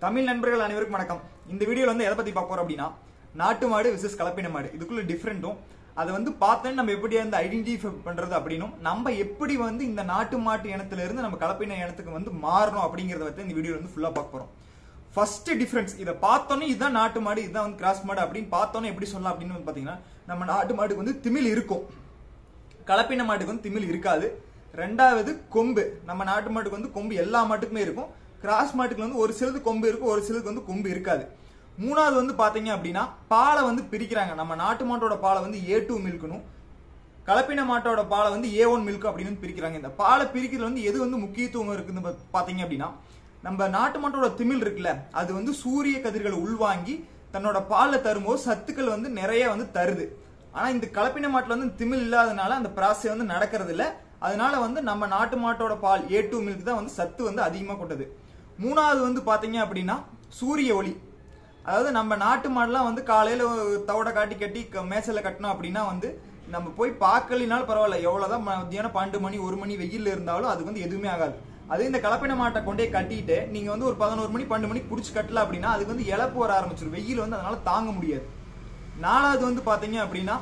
தமிழ் நண்பர்கள் அனைவருக்கும் வணக்கம் இந்த வீடியோல வந்து எதை பத்தி பார்க்க போறோம் அப்படின்னா நாட்டு மாடு விசஸ் கலப்பின மாடு இதுக்குள்ள டிஃப்ரெண்ட்டும் அதை வந்து பார்த்தோன்னு நம்ம எப்படி வந்து ஐடென்டிஃபை பண்றது அப்படின்னும் நம்ம எப்படி வந்து இந்த நாட்டு மாட்டு இனத்துல இருந்து நம்ம கலப்பின இனத்துக்கு வந்து மாறணும் அப்படிங்கறத பத்தி இந்த வீடியோ வந்து ஃபுல்லா பார்க்க போறோம் ஃபர்ஸ்ட் டிஃபரன்ஸ் இதை பார்த்தோன்னே இதுதான் நாட்டு மாடு இதுதான் வந்து கிராஸ் மாடு அப்படின்னு பார்த்தோன்னே எப்படி சொல்லலாம் அப்படின்னு வந்து பாத்தீங்கன்னா நம்ம நாட்டு மாடுக்கு வந்து திமில் இருக்கும் கலப்பின மாட்டுக்கு வந்து திமில் இருக்காது ரெண்டாவது கொம்பு நம்ம நாட்டு மாட்டுக்கு வந்து கொம்பு எல்லா மாட்டுக்குமே இருக்கும் கிராஸ் மாட்டுக்கு வந்து ஒரு சிலது கொம்பு இருக்கும் ஒரு சிலதுக்கு வந்து கொம்பு இருக்காது மூணாவது வந்து பாத்தீங்க அப்படின்னா பாலை வந்து பிரிக்கிறாங்க நம்ம நாட்டு மாட்டோட பாலை வந்து ஏ டூ மில்கணும் கலப்பின மாட்டோட பாலை வந்து ஏ ஒன் மில்க் அப்படின்னு வந்து பிரிக்கிறாங்க இந்த பாலை பிரிக்கிறதுல வந்து எது வந்து முக்கியத்துவம் இருக்குன்னு பா- பாத்தீங்க அப்படின்னா நம்ம நாட்டு மாட்டோட திமில் இருக்குல்ல அது வந்து சூரிய கதிர்களை உள்வாங்கி தன்னோட பால்ல தரும்போது சத்துக்கள் வந்து நிறைய வந்து தருது ஆனா இந்த கலப்பின மாட்டுல வந்து திமில் இல்லாதனால அந்த ப்ராசஸ் வந்து நடக்கிறது இல்ல அதனால வந்து நம்ம நாட்டு மாட்டோட பால் ஏ டூ மில்க் தான் வந்து சத்து வந்து அதிகமா கொண்டது மூணாவது வந்து பாத்தீங்க அப்படின்னா சூரிய ஒளி அதாவது நம்ம நாட்டு மாடுலாம் வந்து காலையில தவடை காட்டி கட்டி க- மேய்ச்சல்ல கட்டணும் அப்படின்னா வந்து நம்ம போய் பார்க்கலினாலும் பரவாயில்ல எவ்வளவுதான் மத்தியானம் பன்னெண்டு மணி ஒரு மணி வெயில் இருந்தாலும் அது வந்து எதுவுமே ஆகாது அதே இந்த கலப்பின மாட்டை கொண்டே கட்டிட்டு நீங்க வந்து ஒரு பதினோரு மணி பன்னெண்டு மணிக்கு புடிச்சு கட்டல அப்படின்னா அதுக்கு வந்து இழப்பு வர ஆரம்பிச்சிடும் வெயில் வந்து அதனால தாங்க முடியாது நாலாவது வந்து பாத்தீங்க அப்படின்னா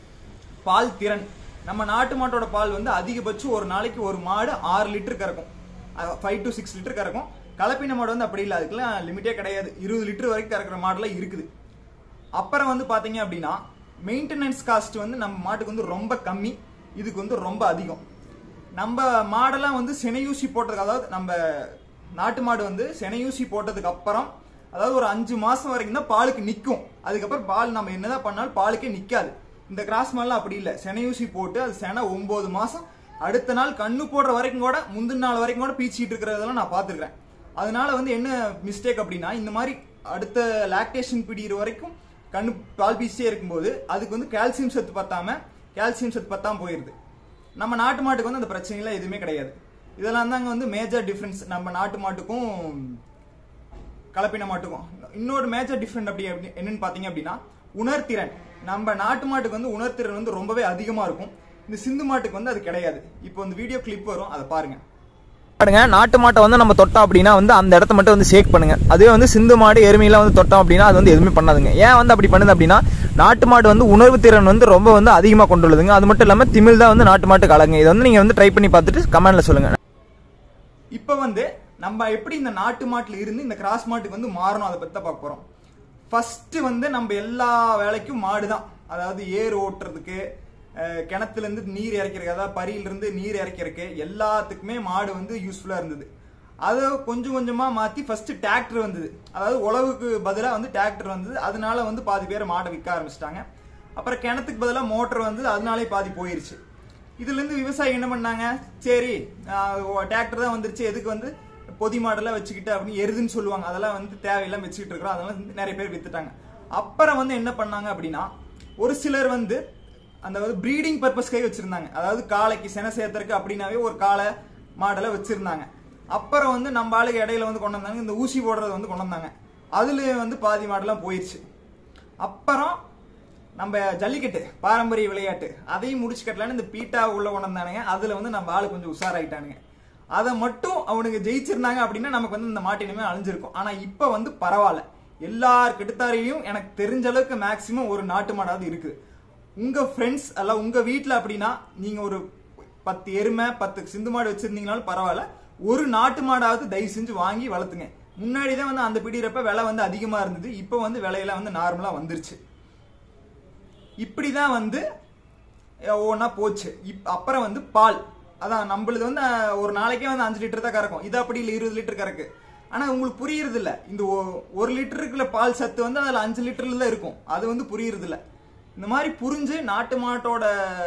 பால் திறன் நம்ம நாட்டு மாட்டோட பால் வந்து அதிகபட்சம் ஒரு நாளைக்கு ஒரு மாடு ஆறு லிட்டர் கறக்கும் ஃபைவ் டு சிக்ஸ் லிட்டர் கறக்கும் கலப்பின மாடு வந்து அப்படி இல்லை அதுக்கெல்லாம் லிமிட்டே கிடையாது இருபது லிட்டர் வரைக்கும் கறக்கிற மாடுலாம் இருக்குது அப்புறம் வந்து பாத்தீங்க அப்படின்னா மெயின்டெனன்ஸ் காஸ்ட் வந்து நம்ம மாட்டுக்கு வந்து ரொம்ப கம்மி இதுக்கு வந்து ரொம்ப அதிகம் நம்ம மாடெல்லாம் வந்து செனையூசி போட்டதுக்கு அதாவது நம்ம நாட்டு மாடு வந்து செனையூசி போட்டதுக்கு அப்புறம் அதாவது ஒரு அஞ்சு மாசம் வரைக்கும் தான் பாலுக்கு நிக்கும் அதுக்கப்புறம் பால் நம்ம என்னதான் பண்ணாலும் பாலுக்கே நிக்காது இந்த கிராஸ் மாடெல்லாம் அப்படி இல்லை செனையூசி போட்டு அது செனை ஒன்பது மாசம் அடுத்த நாள் கண்ணு போடுற வரைக்கும் கூட முந்தின நாள் வரைக்கும் கூட பீச்சிட்டு இருக்கிறதெல்லாம் நான் பார்த்துருக்கேன் அதனால வந்து என்ன மிஸ்டேக் அப்படின்னா இந்த மாதிரி அடுத்த லாக்டேஷன் பிடிக்கிற வரைக்கும் கண்ணு பால் பீச்சிட்டே இருக்கும்போது அதுக்கு வந்து கால்சியம் சத்து பத்தாம கால்சியம் சத்து பத்தாம போயிருது நம்ம நாட்டு மாட்டுக்கு வந்து அந்த பிரச்சனைலாம் எதுவுமே கிடையாது இதெல்லாம் தாங்க வந்து மேஜர் டிஃபரன்ஸ் நம்ம நாட்டு மாட்டுக்கும் கலப்பின மாட்டுக்கும் இன்னொரு மேஜர் டிஃபரெண்ட் அப்படி அப்படி- என்னன்னு பாத்தீங்க அப்படின்னா உணர்திறன் நம்ம நாட்டு மாட்டுக்கு வந்து உணர்திறன் வந்து ரொம்பவே அதிகமா இருக்கும் இந்த சிந்து மாட்டுக்கு வந்து அது கிடையாது இப்போ இந்த வீடியோ கிளிப் வரும் அதை பாருங்க பாருங்க நாட்டு மாட்டை வந்து நம்ம தொட்டோம் அப்படின்னா வந்து அந்த இடத்த மட்டும் வந்து ஷேக் பண்ணுங்க அதுவே வந்து சிந்து மாடு எருமையெல்லாம் வந்து தொட்டோம் அப்படின்னா அது வந்து எதுவுமே பண்ணாதுங்க ஏன் வந்து அப்படி பண்ணுது அப்படின்னா நாட்டு மாடு வந்து உணர்வு திறன் வந்து ரொம்ப வந்து அதிகமாக கொண்டுள்ளதுங்க அது மட்டும் இல்லாமல் திமிழ் தான் வந்து நாட்டு மாட்டுக்கு அழகுங்க இதை வந்து நீங்கள் வந்து ட்ரை பண்ணி பார்த்துட்டு கமெண்ட்ல சொல்லுங்க இப்போ வந்து நம்ம எப்படி இந்த நாட்டு மாட்டுல இருந்து இந்த கிராஸ் மாட்டுக்கு வந்து மாறணும் அதை பத்தி தான் பார்க்க போறோம் ஃபர்ஸ்ட் வந்து நம்ம எல்லா வேலைக்கும் மாடு தான் அதாவது ஏர் ஓட்டுறதுக்கு அஹ், கிணத்துல இருந்து நீர் இறைக்கிறதுக்கு அதாவது பரியில இருந்து நீர் இறைக்கிறதுக்கு எல்லாத்துக்குமே மாடு வந்து யூஸ்ஃபுல்லா இருந்தது அதை கொஞ்சம் கொஞ்சமா மாத்தி ஃபர்ஸ்ட் டிராக்டர் வந்தது அதாவது உழவுக்கு பதிலா வந்து டிராக்டர் வந்தது அதனால வந்து பாதி பேர் மாடை விற்க ஆரம்பிச்சிட்டாங்க அப்புறம் கிணத்துக்கு பதிலா மோட்டர் வந்தது அதனாலே பாதி போயிருச்சு இதுல இருந்து விவசாயி என்ன பண்ணாங்க சரி டிராக்டர் தான் வந்துருச்சு எதுக்கு வந்து பொதி மாடெல்லாம் வச்சுக்கிட்டு அப்படின்னு எருதுன்னு சொல்லுவாங்க அதெல்லாம் வந்து தேவையெல்லாம் வச்சுக்கிட்டு இருக்கிறோம் அதெல்லாம் வந்து நிறைய பேர் வித்துட்டாங்க அப்புறம் வந்து என்ன பண்ணாங்க அப்படின்னா ஒரு சிலர் வந்து அந்த வந்து ப்ரீடிங் பர்பஸ்க்காக வச்சிருந்தாங்க அதாவது காளைக்கு சென சேர்த்தருக்கு அப்படின்னாவே ஒரு காளை மாடலை வச்சிருந்தாங்க அப்புறம் வந்து நம்ம ஆளுக்கு இடையில வந்து கொண்டு வந்தாங்க இந்த ஊசி போடுறது வந்து கொண்டு வந்தாங்க அதுல வந்து பாதி மாடெல்லாம் போயிருச்சு அப்புறம் நம்ம ஜல்லிக்கட்டு பாரம்பரிய விளையாட்டு அதையும் முடிச்சு கட்டலான்னு இந்த பீட்டா உள்ள கொண்டு வந்தானுங்க அதுல வந்து நம்ம ஆளு கொஞ்சம் உஷாராயிட்டானுங்க அதை மட்டும் அவனுக்கு ஜெயிச்சிருந்தாங்க அப்படின்னா நமக்கு வந்து இந்த மாட்டு இனிமே அழிஞ்சிருக்கும் ஆனா இப்ப வந்து பரவாயில்ல எல்லார் கிட்டத்தாரையும் எனக்கு தெரிஞ்ச அளவுக்கு மேக்சிமம் ஒரு நாட்டு மாடாவது இருக்குது உங்க ஃப்ரெண்ட்ஸ் அல்ல உங்க வீட்ல அப்படின்னா நீங்க ஒரு பத்து எருமை பத்து சிந்து மாடு வச்சிருந்தீங்கனாலும் பரவாயில்ல ஒரு நாட்டு மாடாவது தயவு செஞ்சு வாங்கி வளர்த்துங்க முன்னாடி தான் வந்து அந்த பிடிக்கிறப்ப விலை வந்து அதிகமா இருந்தது இப்போ வந்து விலையெல்லாம் வந்து நார்மலா வந்துருச்சு இப்படிதான் வந்து ஒவ்வொன்றா போச்சு இப் அப்புறம் வந்து பால் அதான் நம்மளுது வந்து அஹ், ஒரு நாளைக்கே வந்து அஞ்சு லிட்டர் தான் கறக்கும் இது அப்படி இல்லை இருபது லிட்டர் கறக்கு ஆனா உங்களுக்கு புரியுறது இல்ல இந்த ஒ- ஒரு லிட்டருக்குள்ள பால் சத்து வந்து அதுல அஞ்சு லிட்டர்ல தான் இருக்கும் அது வந்து புரியுறது இல்ல இந்த மாதிரி புரிஞ்சு நாட்டு மாட்டோட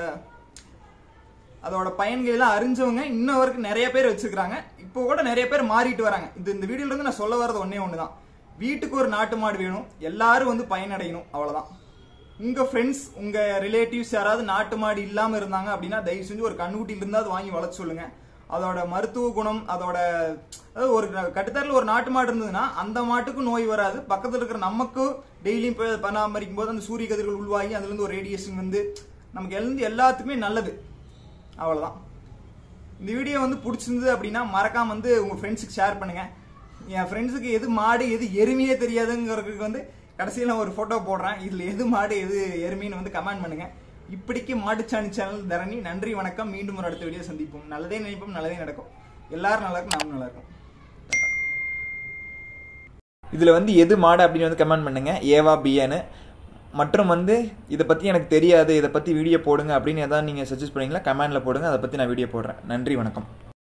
அதோட பயன்கள் எல்லாம் அறிஞ்சவங்க இன்ன வரைக்கும் நிறைய பேர் வச்சிருக்காங்க இப்போ கூட நிறைய பேர் மாறிட்டு வராங்க இது இந்த வீடியோல இருந்து நான் சொல்ல வர்றது ஒண்ணே ஒண்ணுதான் வீட்டுக்கு ஒரு நாட்டு மாடு வேணும் எல்லாரும் வந்து பயனடையணும் அவ்வளவுதான் உங்க ஃப்ரெண்ட்ஸ் உங்க ரிலேட்டிவ்ஸ் யாராவது நாட்டு மாடு இல்லாம இருந்தாங்க அப்படின்னா தயவு செஞ்சு ஒரு கண்ணுக்குட்டில இருந்தாவது வாங்கி வளர்த்து சொல்லுங்க அதோட மருத்துவ குணம் அதோட அதாவது ஒரு கட்டுத்தரில் ஒரு நாட்டு மாடு இருந்ததுன்னா அந்த மாட்டுக்கும் நோய் வராது பக்கத்துல இருக்கிற நமக்கும் டெய்லியும் போய் அதை பராமரிக்கும் போது அந்த சூரிய கதிர்கள் உள்வாகி அதுல இருந்து ஒரு ரேடியேஷன் வந்து நமக்கு எழுந்து எல்லாத்துக்குமே நல்லது அவ்வளவுதான் இந்த வீடியோ வந்து பிடிச்சிருந்தது அப்படின்னா மறக்காம வந்து உங்க ஃப்ரெண்ட்ஸுக்கு ஷேர் பண்ணுங்க என் ஃப்ரெண்ட்ஸுக்கு எது மாடு எது எருமையே தெரியாதுங்கிறதுக்கு வந்து கடைசியில் நான் ஒரு ஃபோட்டோ போடுறேன் இதில் எது மாடு எது எருமைன்னு வந்து கமெண்ட் பண்ணுங்க இப்படிக்கு மாட்டுச்சாணி சேனல் தரணி நன்றி வணக்கம் மீண்டும் ஒரு அடுத்த வீடியோ சந்திப்போம் நல்லதே நினைப்போம் நல்லதே நடக்கும் எல்லாரும் நல்லா இருக்கும் நாமும் நல்லா இருக்கும் இதில் வந்து எது மாடு அப்படின்னு வந்து கமெண்ட் பண்ணுங்க ஏவா பிஏன்னு மற்றும் வந்து இதை பற்றி எனக்கு தெரியாது இதை பற்றி வீடியோ போடுங்க அப்படின்னு எதாவது நீங்கள் சஜஸ்ட் பண்ணீங்களா கமெண்டில் போடுங்க அதை பற்றி நான் வீடியோ போடுறேன் நன்றி வணக்கம்